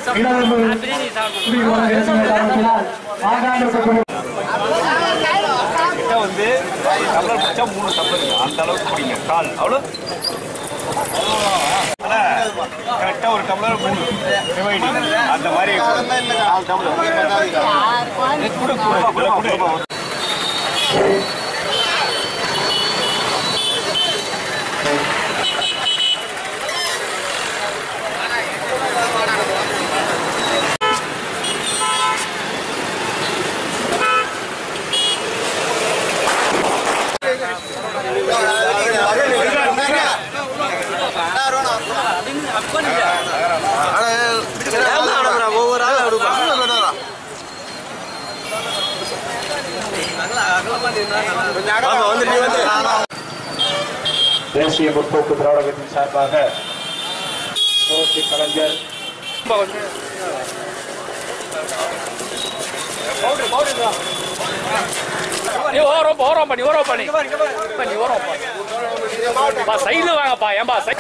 இடஒதுக்கீடு குடியுரிமை இயக்கத்தின் காரணத்தினால் மாகாண கிட்ட வந்து டம்ளர் பிடிச்சா மூணு டம்ளர் அந்த அளவுக்கு பிடிங்க கால் அவ்வளோ கரெக்டாக ஒரு டம்ளர் மூணு டிவைடி அந்த மாதிரி நாலு டம்ளர் குடு, குடு, குடு, குடு. தேசிய முற்போக்கு திராவிடத்தின் சார்பாக புரட்சி கலைஞர் நீ ஓரம் ஓரம் பண்ணி ஓரம் பண்ணி நீ ஓரம் பா சைடுல வாங்கப்பா ஏன்பா சை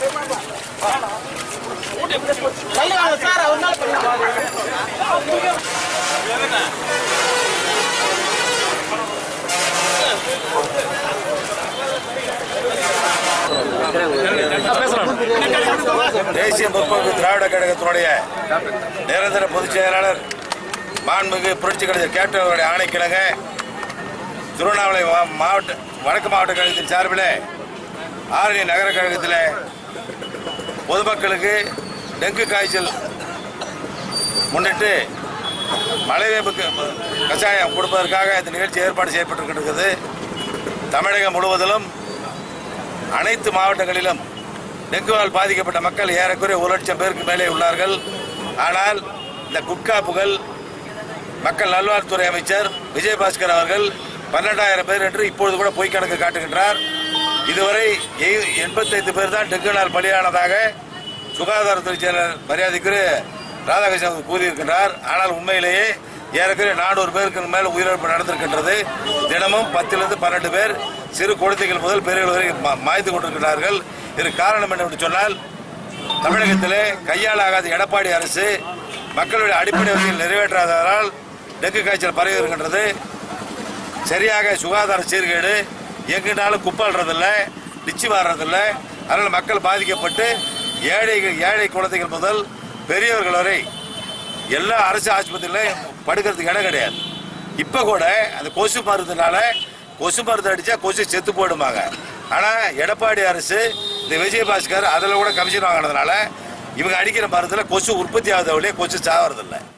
தேசிய முற்போக்கு திராவிட கழகத்தினுடைய நிரந்தர பொதுச் செயலாளர் மாண்புமிகு புரட்சி கலைஞர் கேப்டன் அவருடைய ஆணைக்கிழங்க திருவண்ணாமலை மா- மாவட்ட வடக்கு மாவட்ட கழகத்தின் சார்பில் ஆரணி நகர கழகத்தில் பொதுமக்களுக்கு டெங்கு காய்ச்சல் முன்னிட்டு மலைவேம்பு க- கஷாயம் கொடுப்பதற்காக இந்த நிகழ்ச்சி ஏற்பாடு செய்யப்பட்டிருக்கிறது தமிழகம் முழுவதிலும் அனைத்து மாவட்டங்களிலும் டெங்குவால் பாதிக்கப்பட்ட மக்கள் ஏறக்குறைய ஒரு லட்சம் பேருக்கு மேலே உள்ளார்கள் ஆனால் இந்த குட்கா புகழ் மக்கள் நல்வாழ்வுத்துறை அமைச்சர் விஜயபாஸ்கர் அவர்கள் பன்னெண்டாயிரம் பேர் என்று இப்பொழுது கூட பொய் கணக்கு காட்டுகின்றார் இதுவரை எ- எண்பத்தைந்து பேர் தான் டெங்குனால் பலியானதாக சுகாதாரத்துறை செயலர் மரியாதைக்குரிய ராதாகிருஷ்ணன் அவர்கள் கூறியிருக்கின்றார் ஆனால் உண்மையிலேயே ஏறக்குறைய நானூறு பேருக்கு மேல் உயிரிழப்பு நடந்திருக்கின்றது தினமும் பத்திலிருந்து பன்னெண்டு பேர் சிறு குழந்தைகள் முதல் பெரியவர்கள் வரை மா- மாய்ந்து கொண்டிருக்கிறார்கள் இதற்கு காரணம் என்னவென்று சொன்னால் தமிழகத்திலே கையாளாகாத எடப்பாடி அரசு மக்களுடைய அடிப்படை வசதிகள் நிறைவேற்றாததால் டெங்கு காய்ச்சல் பரவி வருகின்றது சரியாக சுகாதார சீர்கேடு எங்கினாலும் குப்பாடுறதில்ல டிச்சு வாடுறதில்ல அதனால் மக்கள் பாதிக்கப்பட்டு ஏழைகள் ஏழை குழந்தைகள் முதல் பெரியவர்கள் வரை எல்லா அரசு ஆஸ்பத்திரியிலும் படுக்கிறதுக்கு இடம் கிடையாது இப்போ கூட அந்த கொசு மருந்துனால கொசு மருந்து அடித்தா கொசு செத்து போயிடுமாங்க ஆனால் எடப்பாடி அரசு இந்த விஜயபாஸ்கர் அதில் கூட கமிஷன் வாங்கினதுனால இவங்க அடிக்கிற மருந்தில் கொசு உற்பத்தி ஆகுத வழியே கொசு சாவறதில்லை